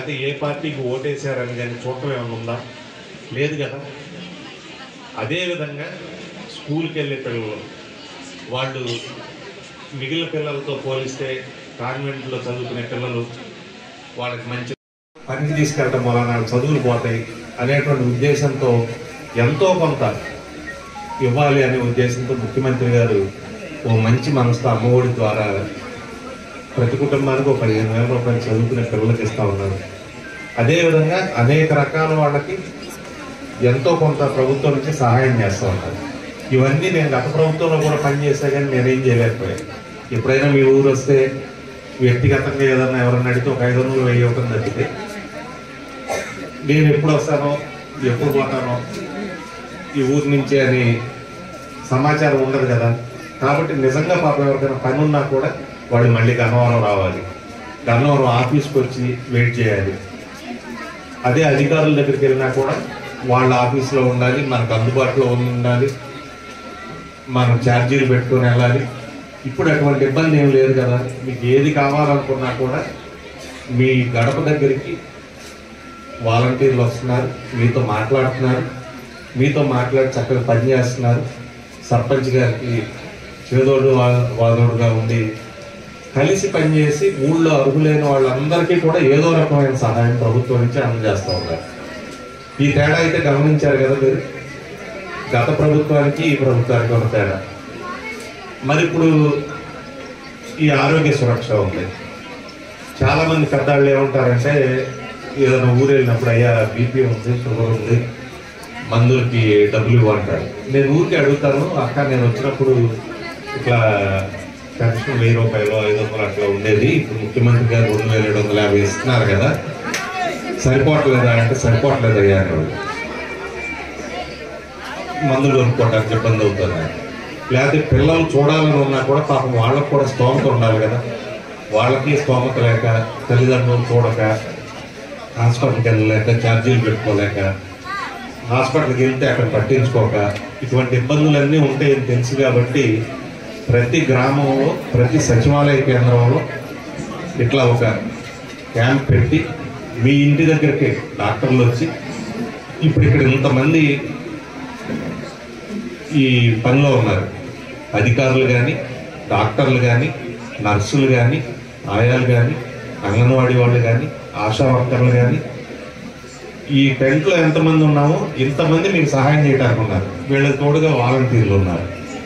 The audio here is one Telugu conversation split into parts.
లేకపోతే ఏ పార్టీకి ఓటేశారని కానీ చూడటం ఏమైనా ఉందా లేదు కదా అదేవిధంగా స్కూల్కి వెళ్ళే పిల్లలు వాళ్ళు మిగిలిన పిల్లలతో పోలిస్తే కాన్వెంట్లో చదువుకునే పిల్లలు వాళ్ళకి మంచి పనికి తీసుకెళ్ళడం వలన చదువులు పోతాయి అనేటువంటి ఉద్దేశంతో ఎంతో కొంత ఇవ్వాలి అనే ఉద్దేశంతో ముఖ్యమంత్రి గారు ఓ మంచి మనసుతో అమ్మఒడి ద్వారా ప్రతి కుటుంబానికి ఒక పదిహేను వేల రూపాయలు చదువుకునే పిల్లలకి ఇస్తా ఉన్నారు అదేవిధంగా అనేక రకాల వాళ్ళకి ఎంతో కొంత ప్రభుత్వం నుంచి సహాయం చేస్తూ ఉన్నారు ఇవన్నీ నేను గత ప్రభుత్వంలో కూడా పనిచేసా కానీ నేనేం చేయలేకపోయాను ఎప్పుడైనా మీ ఊరు వస్తే వ్యక్తిగతంగా ఏదన్నా ఎవరన్నా అడిగితే ఒక ఐదు వందలు వెయ్యి ఒకటి తగ్గితే నేను ఎప్పుడు వస్తానో ఎప్పుడు పోతానో ఈ ఊరి నుంచి అని సమాచారం ఉండదు కదా కాబట్టి నిజంగా పాపం ఎవరికైనా పని ఉన్నా కూడా వాళ్ళు మళ్ళీ గన్నవరం రావాలి గన్నవరం ఆఫీస్కి వచ్చి వెయిట్ చేయాలి అదే అధికారుల దగ్గరికి వెళ్ళినా కూడా వాళ్ళ ఆఫీస్లో ఉండాలి మనకు అందుబాటులో ఉండాలి మనం ఛార్జీలు పెట్టుకొని వెళ్ళాలి ఇప్పుడు అటువంటి ఇబ్బంది ఏం లేదు కదా మీకు ఏది కావాలనుకున్నా కూడా మీ గడప దగ్గరికి వాలంటీర్లు వస్తున్నారు మీతో మాట్లాడుతున్నారు మీతో మాట్లాడి చక్కగా పనిచేస్తున్నారు సర్పంచ్ గారికి చేదోడు వా- వాదోడుగా ఉండి కలిసి పనిచేసి ఊళ్ళో అర్హులైన వాళ్ళందరికీ కూడా ఏదో రకమైన సహాయం ప్రభుత్వం నుంచి అందజేస్తూ ఉన్నారు ఈ తేడా అయితే గమనించారు కదా మీరు గత ప్రభుత్వానికి ఈ ప్రభుత్వానికి ఉన్న తేడా మరి ఇప్పుడు ఈ ఆరోగ్య సురక్ష ఉంది చాలా మంది పెద్దవాళ్ళు ఏమంటారంటే ఏదైనా ఊరు వెళ్ళినప్పుడు అయ్యా బీపీ ఉంది షుగర్ ఉంది మందులకి డబ్బులు ఇవ్వంటారు నేను ఊరికి అడుగుతాను అక్క నేను వచ్చినప్పుడు ఇట్లా పెన్షన్ వెయ్యి రూపాయలు ఐదు వందలు అట్లా ఉండేది ఇప్పుడు ముఖ్యమంత్రి గారు రెండు వేల ఏడు వందల యాభై ఇస్తున్నారు కదా సరిపోవట్లేదా అంటే సరిపోవట్లేదు అయ్యా అనేవాడు. మందులు కొనుక్కోవడానికి ఇబ్బంది అవుతుంది లేకపోతే పిల్లలు చూడాలని ఉన్నా కూడా పాపం వాళ్ళకు కూడా స్తోమత ఉండాలి కదా వాళ్ళకి స్తోమత లేక తల్లిదండ్రులు చూడక హాస్పిటల్కి వెళ్ళలేక ఛార్జీలు పెట్టుకోలేక హాస్పిటల్కి వెళ్తే అక్కడ పట్టించుకోక ఇటువంటి ఇబ్బందులన్నీ ఉంటాయని తెలుసు కాబట్టి ప్రతి గ్రామంలో ప్రతి సచివాలయ కేంద్రంలో ఇట్లా ఒక క్యాంప్ పెట్టి మీ ఇంటి దగ్గరికి డాక్టర్లు వచ్చి ఇప్పుడు ఇక్కడ ఇంతమంది ఈ పనిలో ఉన్నారు అధికారులు కానీ డాక్టర్లు కానీ నర్సులు కానీ ఆయాలు కానీ అంగన్వాడీ వాళ్ళు కానీ ఆశా వర్కర్లు కానీ ఈ టెంట్లో ఎంతమంది ఉన్నామో ఇంతమంది మీకు సహాయం చేయడానికి ఉన్నారు వీళ్ళకి తోడుగా వాలంటీర్లు ఉన్నారు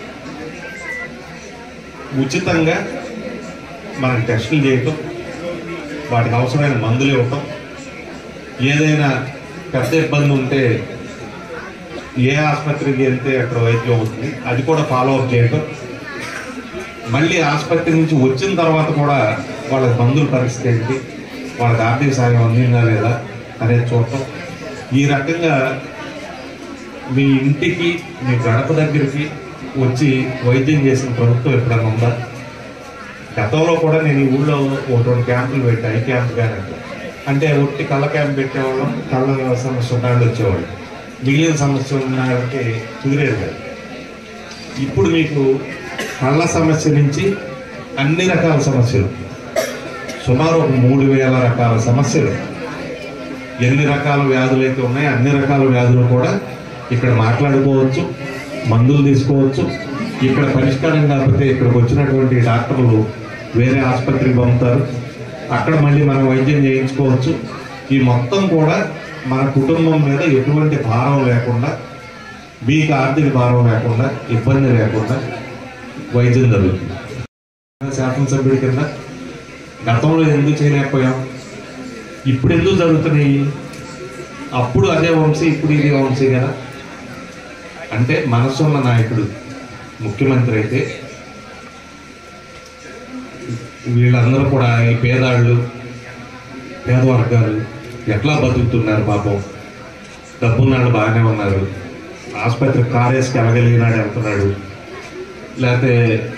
ఉచితంగా మనకి టెస్టులు చేయటం వాటికి అవసరమైన మందులు ఇవ్వటం ఏదైనా పెద్ద ఇబ్బంది ఉంటే ఏ ఆసుపత్రికి వెళ్తే అక్కడ వైద్యం అవుతుంది అది కూడా ఫాలో అప్ చేయటం మళ్ళీ ఆసుపత్రి నుంచి వచ్చిన తర్వాత కూడా వాళ్ళ మందుల పరిస్థితి ఏంటి వాళ్ళకి ఆర్థిక సాయం అందిందా లేదా అనేది చూడటం ఈ రకంగా మీ ఇంటికి మీ గడప దగ్గరికి వచ్చి వైద్యం చేసిన ప్రభుత్వం ఎప్పుడైనా ఉందా గతంలో కూడా నేను ఈ ఊళ్ళో ఒక రెండు క్యాంపులు పెట్టా ఐ క్యాంప్ కానీ అంటే ఒట్టి కళ్ళ క్యాంప్ పెట్టేవాళ్ళం కళ్ళ సమస్య ఉన్న వాళ్ళు వచ్చేవాళ్ళు మిగిలిన సమస్య ఉన్న వాళ్ళకి కుదిరేది కాదు ఇప్పుడు మీకు కళ్ళ సమస్య నుంచి అన్ని రకాల సమస్యలు సుమారు ఒక మూడు వేల రకాల సమస్యలు ఎన్ని రకాల వ్యాధులు అయితే ఉన్నాయో అన్ని రకాల వ్యాధులు కూడా ఇక్కడ మాట్లాడుకోవచ్చు మందులు తీసుకోవచ్చు ఇక్కడ పరిష్కారం కాకపోతే ఇక్కడికి వచ్చినటువంటి డాక్టర్లు వేరే ఆసుపత్రికి పంపుతారు అక్కడ మళ్ళీ మనం వైద్యం చేయించుకోవచ్చు ఈ మొత్తం కూడా మన కుటుంబం మీద ఎటువంటి భారం లేకుండా మీకు ఆర్థిక భారం లేకుండా ఇబ్బంది లేకుండా వైద్యం జరుగుతుంది శాసనసభ్యుడి కింద గతంలో ఎందుకు చేయలేకపోయాం ఇప్పుడు ఎందుకు జరుగుతున్నాయి అప్పుడు అదే వంశీ ఇప్పుడు ఇదే వంశీ కదా అంటే మనసున్న నాయకుడు ముఖ్యమంత్రి అయితే వీళ్ళందరూ కూడా ఈ పేదాళ్ళు పేద వర్గాలు ఎట్లా బతుకుతున్నారు పాపం డబ్బున్నాడు బాగానే ఉన్నారు ఆసుపత్రి కారేసుకి వెళ్ళగలిగినాడు వెళ్తున్నాడు లేకపోతే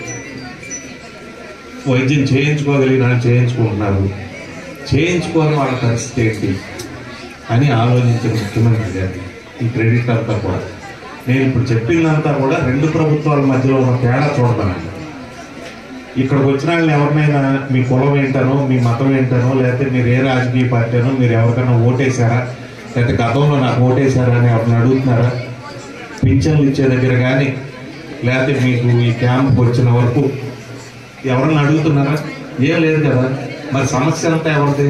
వైద్యం చేయించుకోగలిగినాడు చేయించుకుంటున్నారు చేయించుకోని వాళ్ళ పరిస్థితి ఏంటి అని ఆలోచించిన ముఖ్యమంత్రి గారు ఈ క్రెడిట్ అంతా కూడా నేను ఇప్పుడు చెప్పిందంతా కూడా రెండు ప్రభుత్వాల మధ్యలో ఉన్న తేడా చూడతానండి ఇక్కడికి వచ్చిన వాళ్ళని ఎవరినైనా మీ కులం ఏంటనో మీ మతం ఏంటనో లేకపోతే మీరు ఏ రాజకీయ పార్టీనో మీరు ఎవరికైనా ఓటేశారా లేకపోతే గతంలో నాకు ఓటేశారా అని ఎవరిని అడుగుతున్నారా పింఛన్లు ఇచ్చే దగ్గర కానీ లేకపోతే మీకు ఈ క్యాంప్కి వచ్చిన వరకు ఎవరన్నా అడుగుతున్నారా ఏం లేదు కదా మరి సమస్య అంతా ఎవరిది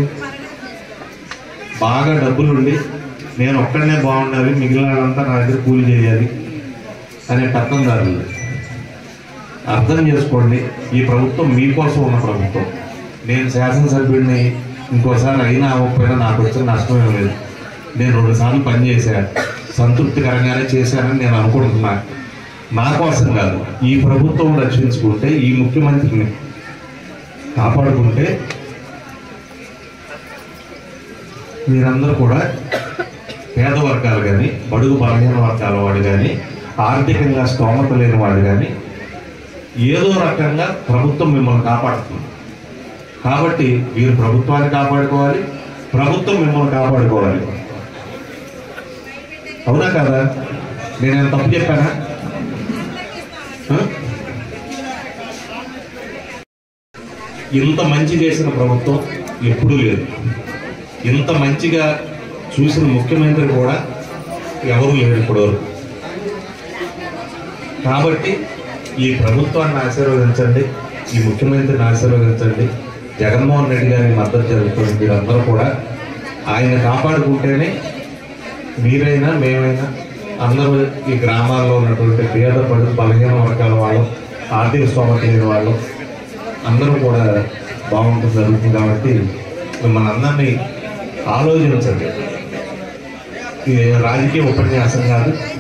బాగా డబ్బులుండి నేను ఒక్కడనే బాగుండాలి మిగిలిన వాళ్ళంతా నా దగ్గర కూలి చేయాలి అనే పెత్తందారులు అర్థం చేసుకోండి ఈ ప్రభుత్వం మీకోసం ఉన్న ప్రభుత్వం నేను శాసనసభ్యుడిని ఇంకోసారి అయినా అవ్వకపోయినా నాకు వచ్చిన నష్టమేం లేదు నేను రెండు సార్లు పనిచేశాను సంతృప్తికరంగానే చేశానని నేను అనుకుంటున్నా నా కోసం కాదు ఈ ప్రభుత్వం రక్షించుకుంటే ఈ ముఖ్యమంత్రిని కాపాడుకుంటే మీరందరూ కూడా పేద వర్గాలు కానీ బడుగు బలహీన వర్గాల వాడు కానీ ఆర్థికంగా స్తోమత లేని వాడు కానీ ఏదో రకంగా ప్రభుత్వం మిమ్మల్ని కాపాడుతుంది కాబట్టి మీరు ప్రభుత్వాన్ని కాపాడుకోవాలి ప్రభుత్వం మిమ్మల్ని కాపాడుకోవాలి అవునా కదా నేనేం తప్పు చెప్పానా ఆ? ఇంత మంచి చేసిన ప్రభుత్వం ఎప్పుడూ లేదు ఇంత మంచిగా చూసిన ముఖ్యమంత్రి కూడా ఎవరు లేరు ఇప్పటివరకు కాబట్టి ఈ ప్రభుత్వాన్ని ఆశీర్వదించండి ఈ ముఖ్యమంత్రిని ఆశీర్వదించండి జగన్మోహన్ రెడ్డి గారి మద్దతు జరుగుతుంది మీరందరూ కూడా ఆయన కాపాడుకుంటేనే మీరైనా మేమైనా అందరూ ఈ గ్రామాల్లో ఉన్నటువంటి పేద పడు బలహీన వర్గాల వాళ్ళు ఆర్థిక స్తోమత లేని వాళ్ళు అందరూ కూడా బాగుంటుంది జరుగుతుంది కాబట్టి మిమ్మల్ని అందరినీ ఆలోచించండి ఇది రాజకీయ ఉపన్యాసం కాదు